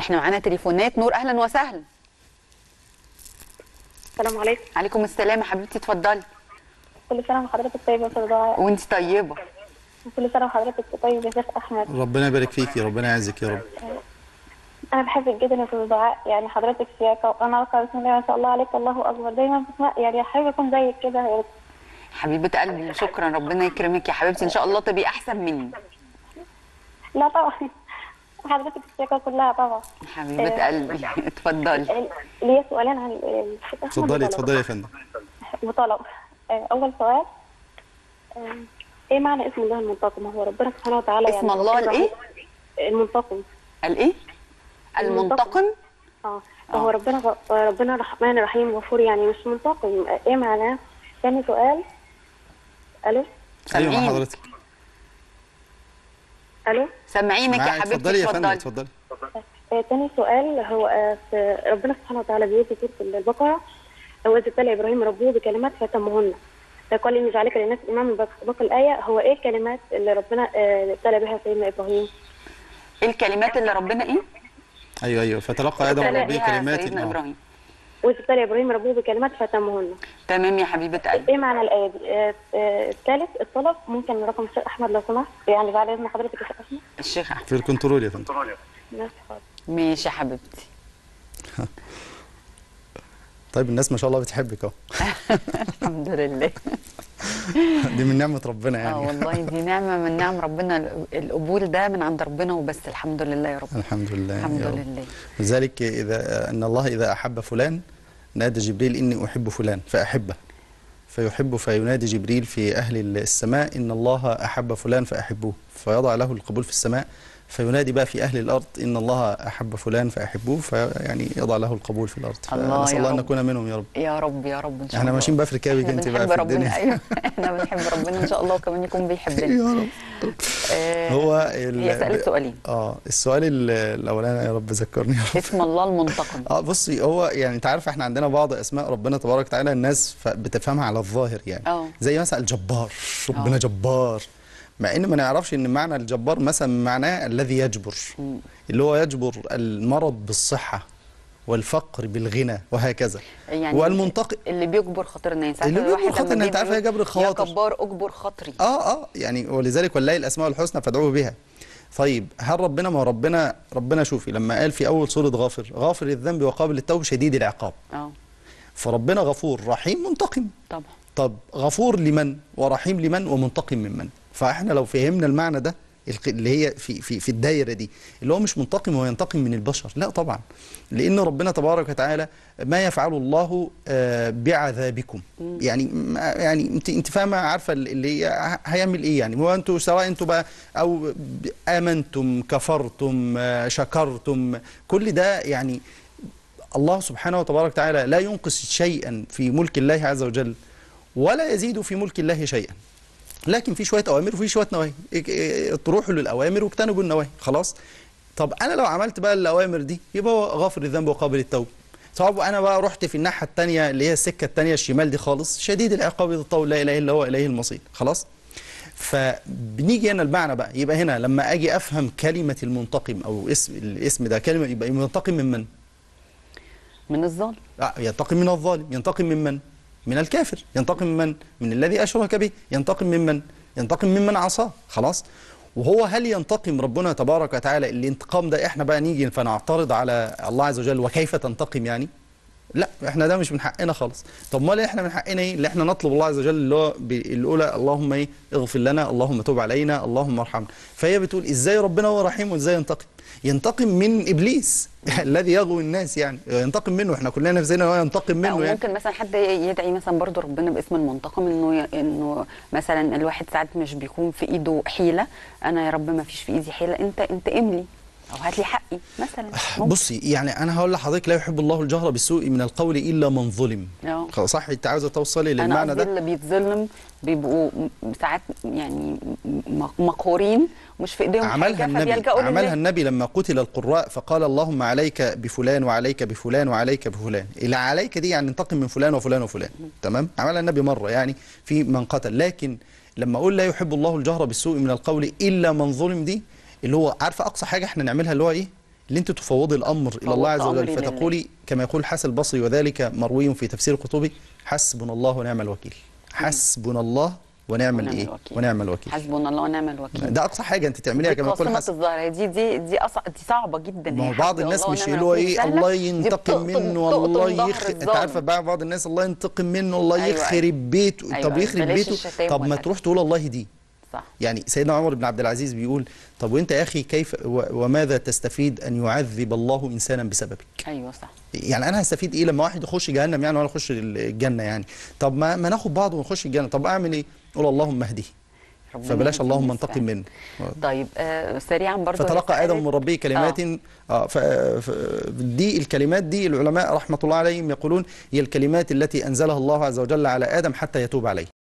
احنا معانا تليفونات نور اهلا وسهلا السلام عليكم عليكم السلام يا حبيبتي اتفضلي كل سنة وحضرتك طيبة يا أستاذ دعاء وانت طيبه كل سنة وحضرتك طيب يا شيخ أحمد ربنا يبارك فيكي ربنا يعزك يا رب أنا بحبك جدا يا أستاذ دعاء يعني حضرتك شياكة وأنا أرقى بسم الله ما شاء الله عليك الله أكبر دايما بسمع يعني حابة أكون زيك كده يا رب. حبيبه قلبي شكرا ربنا يكرمك يا حبيبتي ان شاء الله تبقي احسن مني لا طبعا حضرتك الشياكة كلها طبعا حبيبه قلبي اتفضلي ال- ليا سؤالين عن الشيخ أحمد اتفضلي وطلب. اتفضلي يا فندم وطلب آه، أول سؤال آه، إيه معنى اسم الله المنتقم هو ربنا سبحانه وتعالى اسم الله ربنا الإيه؟ المنتقم قال ايه المنتقم اه هو ربنا غ- ربنا رحمن رحيم غفور يعني مش منتقم ايه معناه ثاني سؤال الو ايوه مع سامعين حضرتك الو سامعينك يا معاك. حبيبتي اتفضلي يا فندم اتفضلي اتفضلي آه، تاني سؤال هو آه، في ربنا سبحانه وتعالى بيقول في سوره البقره هو إذ ابتلى ابراهيم ربه بكلمات فتمهن فقال اني جعلك للناس اماما بق- باقي الايه هو ايه الكلمات اللي ربنا آه، ابتلى بها سيدنا ابراهيم ايه الكلمات اللي ربنا ايه ايوه ايوه فتلقى ادم ابتلى ربه بيها كلمات سيدنا آه. ابراهيم واذ ابتلى ابراهيم ربه بكلمات فتمهن تمام يا حبيبه قلبي ايه معنى الايه دي آه، آه، الثالث الطلب ممكن رقم الشيخ احمد لو سمحت يعني بعد اذن حضرتك يا شيخ احمد الشيخ احمد في الكنترول يا فندم ماشي حاضر. ماشي يا حبيبتي طيب الناس ما شاء الله بتحبك اهو الحمد لله دي من نعمه ربنا اه يعني والله دي نعمه من نعم ربنا ال- القبول ده من عند ربنا وبس الحمد لله يا رب الحمد لله الحمد يا رب. لله لذلك اذا ان الله اذا احب فلان نادى جبريل اني احب فلان فاحبه فيحب فينادي جبريل في اهل السماء ان الله احب فلان فاحبوه فيضع له القبول في السماء فينادي بقى في اهل الارض ان الله احب فلان فاحبوه فيعني يضع له القبول في الارض الله فنسال يا الله ان رب. نكون منهم يا رب يا رب يا رب ان شاء احنا الله ماشيين بقى في ركابك احنا انت بقى بنحب في ربنا الدنيا ايوه احنا بنحب ربنا ان شاء الله وكمان يكون بيحبنا يا رب آه، هو ال- هي سالت سؤالين اه السؤال ال- الاولاني يا رب ذكرني يا رب اسم الله المنتقم اه بصي هو يعني انت عارف احنا عندنا بعض اسماء ربنا تبارك وتعالى الناس ف- بتفهمها على الظاهر يعني اه. زي مثلا الجبار ربنا اه. جبار مع ان ما نعرفش ان معنى الجبار مثلا معناه الذي يجبر اللي هو يجبر المرض بالصحه والفقر بالغنى وهكذا يعني والمنتقم اللي بيجبر خاطر الناس اللي عارفة بيجبر الواحد خاطر لما الناس، انت عارفة بيجي ايه جبر الخواطر؟ يا جبار اجبر خاطري اه اه يعني ولذلك ولله الاسماء الحسنى فادعوه بها طيب هل ربنا ما هو ربنا ربنا شوفي لما قال في اول سوره غافر غافر الذنب وقابل التوب شديد العقاب اه فربنا غفور رحيم منتقم طبعا طب غفور لمن ورحيم لمن ومنتقم ممن فاحنا لو فهمنا المعنى ده الق- اللي هي في في في الدايره دي اللي هو مش منتقم وينتقم من البشر لا طبعا لان ربنا تبارك وتعالى ما يفعل الله آه، بعذابكم يعني ما- يعني انت انت فاهمه عارفه اللي هي ه- هيعمل ايه يعني هو انتوا سواء انتوا بقى او ب- امنتم كفرتم آه، شكرتم كل ده يعني الله سبحانه وتبارك وتعالى لا ينقص شيئا في ملك الله عز وجل ولا يزيد في ملك الله شيئا لكن في شويه اوامر وفي شويه نواهي إيه- إيه، تروحوا للاوامر واجتنبوا النواهي خلاص طب انا لو عملت بقى الاوامر دي يبقى هو غافر الذنب وقابل التوب طب انا بقى رحت في الناحيه الثانيه اللي هي السكه الثانيه الشمال دي خالص شديد العقاب ذو الطول لا اله الا هو اليه المصير خلاص فبنيجي هنا المعنى بقى يبقى هنا لما اجي افهم كلمه المنتقم او اسم الاسم ده كلمه يبقى منتقم من من؟ من الظالم لا ينتقم من الظالم ينتقم من من من الكافر ينتقم من من من الذي أشرك به ينتقم من من ينتقم من من عصاه خلاص وهو هل ينتقم ربنا تبارك وتعالى الانتقام ده احنا بقى نيجي فنعترض على الله عز وجل وكيف تنتقم يعني لا احنا ده مش من حقنا خالص طب امال احنا من حقنا ايه اللي احنا نطلب الله عز وجل اللي هو ب- الاولى اللهم ايه اغفر لنا اللهم تب علينا اللهم ارحمنا فهي بتقول ازاي ربنا هو رحيم وازاي ينتقم ينتقم من ابليس الذي يغوي الناس يعني ينتقم منه احنا كلنا نفسنا هو ينتقم لا منه يعني وممكن مثلا حد يدعي مثلا برضو ربنا باسم المنتقم انه ي... انه مثلا الواحد ساعات مش بيكون في ايده حيله انا يا رب ما فيش في ايدي حيله انت انت املي او هات لي حقي مثلا ممكن. بصي يعني انا هقول لحضرتك لا يحب الله الجهر بالسوء من القول الا من ظلم اه. خلاص صح انت عاوزه توصلي انا للمعنى قصدي ده اللي بيتظلم بيبقوا م- ساعات يعني م- مقهورين مش في ايديهم عملها حاجه النبي فبيلجأوا عملها لله النبي لما قتل القراء فقال اللهم عليك بفلان وعليك بفلان وعليك بفلان اللي عليك دي يعني انتقم من فلان وفلان وفلان تمام عملها النبي مره يعني في من قتل لكن لما اقول لا يحب الله الجهر بالسوء من القول الا من ظلم دي اللي هو عارفه اقصى حاجه احنا نعملها اللي هو ايه اللي انت تفوضي الامر الى الله عز فوضت وجل أمري لله. فتقولي كما يقول الحسن البصري وذلك مروي في تفسير القرطبي حسبنا الله ونعم الوكيل حسبنا الله ونعم ونعم الايه الوكيل. ونعم الوكيل حسبنا الله ونعم الوكيل ده اقصى حاجه انت تعمليها دي كما يقول قاصمة الحسن الظاهر دي دي دي, أصع... دي صعبة جدا ما هو هي بعض حسبي الناس الله مش ونعم اللي هو الوكيل ايه سهلة. الله دي ينتقم بتقطم- منه بتقطم الله ظهر يخ انت الظالم. عارفه بقى بعض الناس الله ينتقم منه الله أيوة، يخرب بيته أيوة، طب أيوة. يخرب بلاش بيته الشتايم طب ما والهدم. تروح تقول الله يهديه صح يعني سيدنا عمر بن عبد العزيز بيقول طب وانت يا اخي كيف و- وماذا تستفيد ان يعذب الله انسانا بسببك أيوه صح يعني انا هستفيد ايه لما واحد يخش جهنم يعني وانا اخش الجنه يعني طب ما, ما ناخد بعض ونخش الجنه طب اعمل ايه قول اللهم اهديه ربنا فبلاش يهدي اللهم الناس انتقم فعلا. منه طيب آه سريعا برضو هي فتلقى ادم سألت- من ربه كلمات اه ف... ف... دي الكلمات دي العلماء رحمه الله عليهم يقولون هي الكلمات التي انزلها الله عز وجل على ادم حتى يتوب عليه